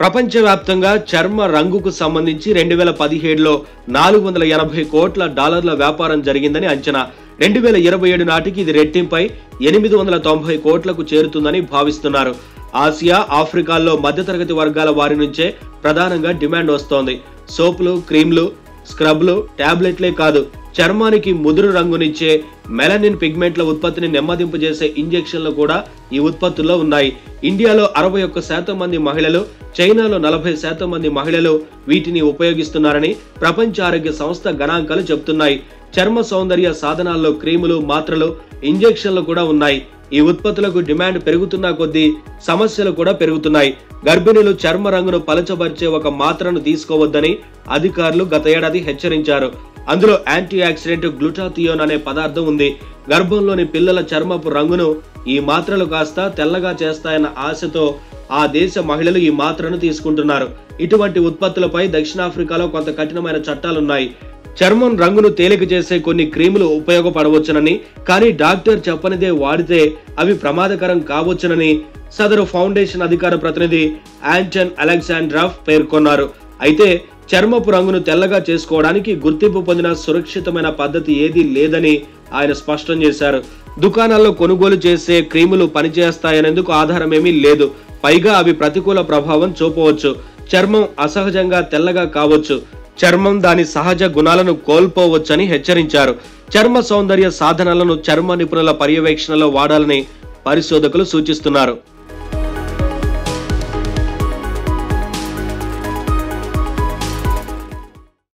ప్రపంచవ్యాప్తంగా చర్మ రంగుకు సంబంధించి రెండు వేల పదిహేడులో నాలుగు వందల ఎనభై కోట్ల డాలర్ల వ్యాపారం జరిగిందని అంచనా రెండు వేల ఇరవై ఏడు నాటికి ఇది రెట్టింపై ఎనిమిది వందల తొంభై కోట్లకు చేరుతుందని భావిస్తున్నారు ఆసియా ఆఫ్రికాల్లో మధ్యతరగతి వర్గాల వారి నుంచే ప్రధానంగా డిమాండ్ వస్తోంది సోపులు క్రీమ్లు స్క్రబ్లు టాబ్లెట్లే కాదు చర్మానికి ముదురు రంగునిచ్చే మెలనిన్ పిగ్మెంట్ల ఉత్పత్తిని నెమ్మదింపజేసే ఇంజెక్షన్లు కూడా ఈ ఉత్పత్తుల్లో ఉన్నాయి ఇండియాలో అరవై ఒక్క శాతం మంది మహిళలు చైనాలో నలభై శాతం మంది మహిళలు వీటిని ఉపయోగిస్తున్నారని ప్రపంచ ఆరోగ్య సంస్థ గణాంకాలు చెబుతున్నాయి చర్మ సౌందర్య సాధనాల్లో క్రీములు మాత్రలు ఇంజెక్షన్లు కూడా ఉన్నాయి ఈ ఉత్పత్తులకు డిమాండ్ పెరుగుతున్న కొద్దీ సమస్యలు కూడా పెరుగుతున్నాయి గర్భిణులు చర్మ రంగును పలచబరిచే ఒక మాత్రను తీసుకోవద్దని అధికారులు గత ఏడాది హెచ్చరించారు అందులో యాంటీ ఆక్సిడెంట్ గ్లూటాథియోన్ అనే పదార్థం ఉంది గర్భంలోని పిల్లల చర్మపు రంగును ఈ మాత్రలు కాస్త తెల్లగా చేస్తాయన్న ఆశతో ఆ దేశ మహిళలు ఈ మాత్రను తీసుకుంటున్నారు ఇటువంటి ఉత్పత్తులపై దక్షిణాఫ్రికాలో కొంత కఠినమైన చట్టాలున్నాయి చర్మం రంగును తేలిక చేసే కొన్ని క్రీములు ఉపయోగపడవచ్చునని కానీ డాక్టర్ చెప్పనిదే వాడితే అవి ప్రమాదకరం కావచ్చునని సదరు ఫౌండేషన్ అధికార ప్రతినిధి యాంటన్ అలెగ్జాండ్రాఫ్ పేర్కొన్నారు అయితే చర్మపు రంగును తెల్లగా చేసుకోవడానికి గుర్తింపు పొందిన సురక్షితమైన పద్ధతి ఏదీ లేదని ఆయన స్పష్టం చేశారు దుకాణాల్లో కొనుగోలు చేసే క్రీములు పనిచేస్తాయనేందుకు ఆధారమేమీ లేదు పైగా అవి ప్రతికూల ప్రభావం చూపవచ్చు చర్మం అసహజంగా తెల్లగా కావచ్చు చర్మం దాని సహజ గుణాలను కోల్పోవచ్చని హెచ్చరించారు చర్మ సౌందర్య సాధనాలను చర్మ నిపుణుల పర్యవేక్షణలో వాడాలని పరిశోధకులు సూచిస్తున్నారు